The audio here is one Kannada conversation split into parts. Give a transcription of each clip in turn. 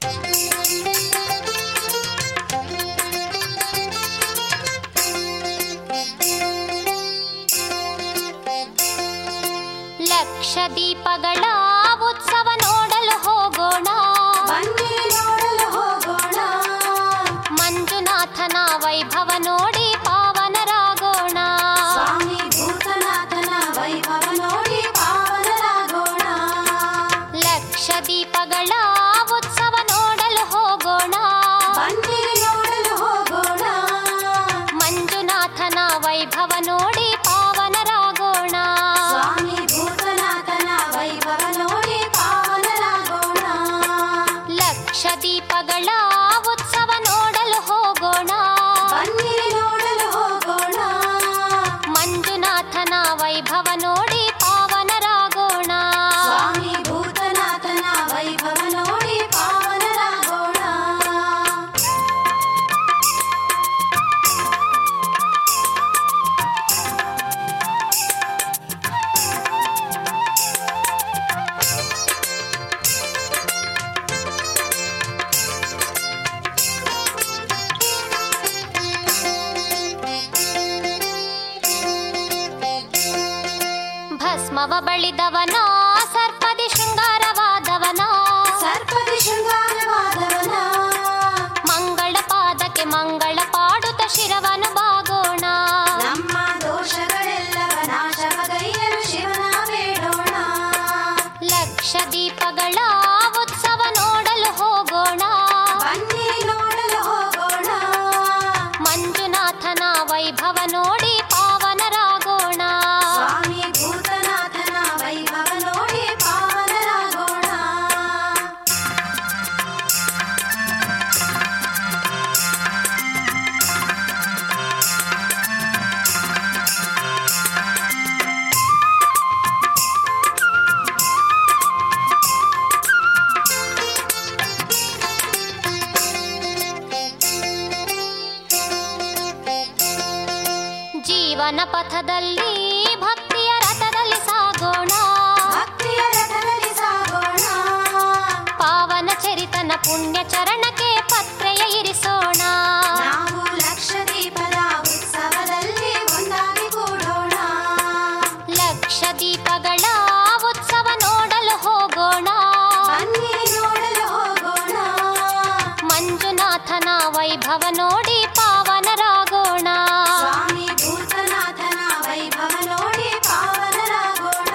ಲಕ್ಷ ದೀಪಗಳ ಉತ್ಸವ ನೋಡಲು ಹೋಗೋಣ ಬನ್ನಿ ನೋಡಲು ಹೋಗೋಣ ಮಂಜುನಾಥನ ವೈಭವ ನೋಡಿ ಪಾವನರಾಗೋಣ ಸ್ವಾಮಿ ಭೂತನಾಥನ ವೈಭವ ನೋಡಿ ಪಾವನರಾಗೋಣ ಲಕ್ಷ ದೀಪಗಳ ಉತ್ಸವ ನೋಡಲು ಹೋಗೋಣ ಬನ್ನಿ ನೋಡಲು ಹೋಗೋಣ ಮಂಜುನಾಥನ ವೈಭವ ನೋಡಿ ಪಾವನರಾಗೋಣ ಸ್ವಾಮಿ ಭೂತನಾಥನ ವೈಭವ ನೋಡಿ ಪಾವನರಾಗೋಣ ಲಕ್ಷ ದೀಪಗಳ ಉತ್ಸವ ನೋಡಲು ಹೋಗೋಣ ಬನ್ನಿ ನೋಡಲು ಹೋಗೋಣ ಮಂಜುನಾಥನ ವೈಭವ ನೋಡಿ ಪಾವನರಾಗೋಣ ಸ್ವಾಮಿ ಭೂತನಾಥನ ವೈಭವ ನೋಡಿ ಪಾವನರಾಗೋಣ ಭಸ್ಮವ ಬಳಿದವನ ಸರ್ಪದಿ ಶೃಂಗಾರವಾದವನ ಸರ್ಪದಿ ಶೃಂಗಾರವಾದವನ ಮಂಗಳ ಪಾದಕ್ಕೆ ಮಂಗಳ ಪಾಡುತ್ತ ಶಿರವನು ಬಾಗೋಣ ನಮ್ಮ ದೋಷಗಳೆಲ್ಲವ ನಾಶವಗೈಯಲು ಶಿವನ ಬೇಡೋಣ ಲಕ್ಷ ದೀಪಗಳ ಉತ್ಸವ ನೋಡಲು ಹೋಗೋಣ ಬನ್ನಿ ನೋಡಲು ಹೋಗೋಣ ಮಂಜುನಾಥನ ವೈಭವ ನೋಡಿ ಪಾವನರಾಗೋಣ ಸ್ವಾಮಿ ಭೂತನಾಥನ ವೈಭವ ನೋಡಿ ಪಾವನರಾಗೋಣ ಜೀವನ ಪಥದಲ್ಲಿ ಭಕ್ತಿಯ ರಥದಲ್ಲಿ ಸಾಗೋಣ ಭಕ್ತಿಯ ರಥದಲ್ಲಿ ಸಾಗೋಣ ಪಾವನ ಚರಿತನ ಪುಣ್ಯ ಚರಣಕ್ಕೆ ಪತ್ರೆಯ ಇರಿಸೋಣ ನಾವು ಲಕ್ಷ ದೀಪದ ಉತ್ಸವದಲ್ಲಿ ಒಂದಾಗಿ ಕೂಡೋಣ ಲಕ್ಷ ದೀಪಗಳ ಉತ್ಸವ ನೋಡಲು ಹೋಗೋಣ ಬನ್ನಿ ನೋಡಲು ಹೋಗೋಣ ಮಂಜುನಾಥನ ವೈಭವ ನೋಡಿ ಪಾವನರಾಗೋಣ ಸ್ವಾಮಿ ಭೂತನಾಥನ ವೈಭವ ನೋಡಿ ಪಾವನರಾಗೋಣ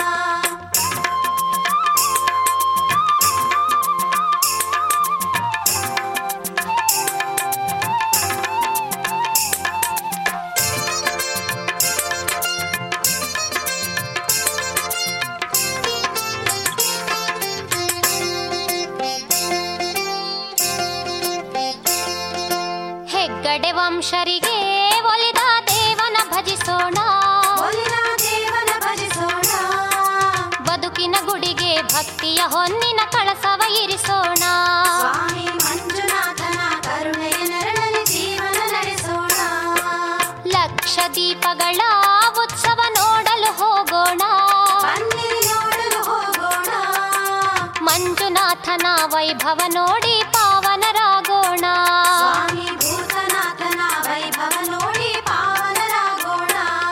ಹೆಗ್ಗಡೆ ವಂಶರಿಗೆ ಒಲಿದ ದೇವನ ಭಜಿಸೋಣ ಒಲಿನ ದೇವನ ಭಜಿಸೋಣ ಬದುಕಿನ ಗುಡಿಗೆ ಭಕ್ತಿಯ ಹೊನ್ನಿನ ಕಳಸವ ಇರಿಸೋಣ ಸ್ವಾಮಿ ಮಂಜುನಾಥನ ಕರುಣೆಯ ನೆರಳಲ್ಲಿ ಜೀವನ ನಡೆಸೋಣ ಲಕ್ಷ ದೀಪಗಳ ಉತ್ಸವ ನೋಡಲು ಹೋಗೋಣ ಬನ್ನಿ ನೋಡಲು ಹೋಗೋಣ ಮಂಜುನಾಥನ ವೈಭವ ನೋಡಿ ಪಾವನರಾಗೋಣ ಸ್ವಾಮಿ ಭೂತನಾಥನ ವೈಭವ ನೋಡಿ ಪಾವನರಾಗೋಣ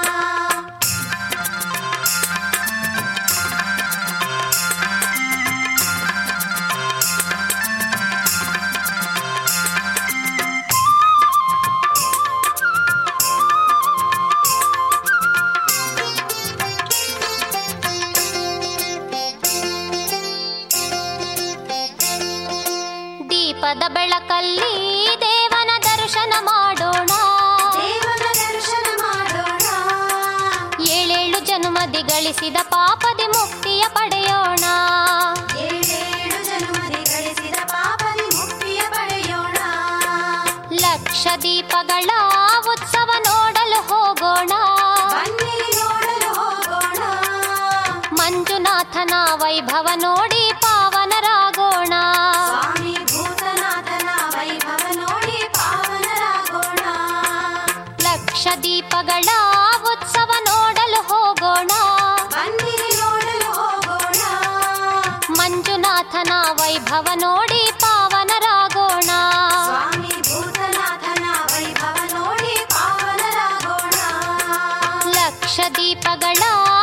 ದೀಪದ ಬೆಳಕಲ್ಲಿ ದೇವನ ದರ್ಶನ ಮಾಡೋಣ ದೇವನ ದರ್ಶನ ಮಾಡೋಣ ಏಳೇಳು ಜನ್ಮದಿ ಗಳಿಸಿದ ಪಾಪದಿ ಮುಕ್ತಿಯ ಪಡೆಯೋಣ ಏಳೇಳು ಜನ್ಮದಿ ಗಳಿಸಿದ ಪಾಪದಿ ಮುಕ್ತಿಯ ಪಡೆಯೋಣ ಲಕ್ಷ ದೀಪಗಳ ಉತ್ಸವ ನೋಡಲು ಹೋಗೋಣ ಬನ್ನಿ ನೋಡಲು ಹೋಗೋಣ ಮಂಜುನಾಥನ ವೈಭವ ನೋಡಿ ಪಾವನರಾಗೋಣ ಸ್ವಾಮಿ ಭೂತನಾಥನ ವೈಭವ ನೋಡಿ ಪಾವನರಾಗೋಣ ಲಕ್ಷ ದೀಪಗಳ ಉತ್ಸವ ನೋಡಲು ಹೋಗೋಣ ಬನ್ನಿ ನೋಡಲು ಹೋಗೋಣ ಮಂಜುನಾಥನ ವೈಭವ ನೋಡಿ ಪಾವ ಲಕ್ಷ ದೀಪಗಳ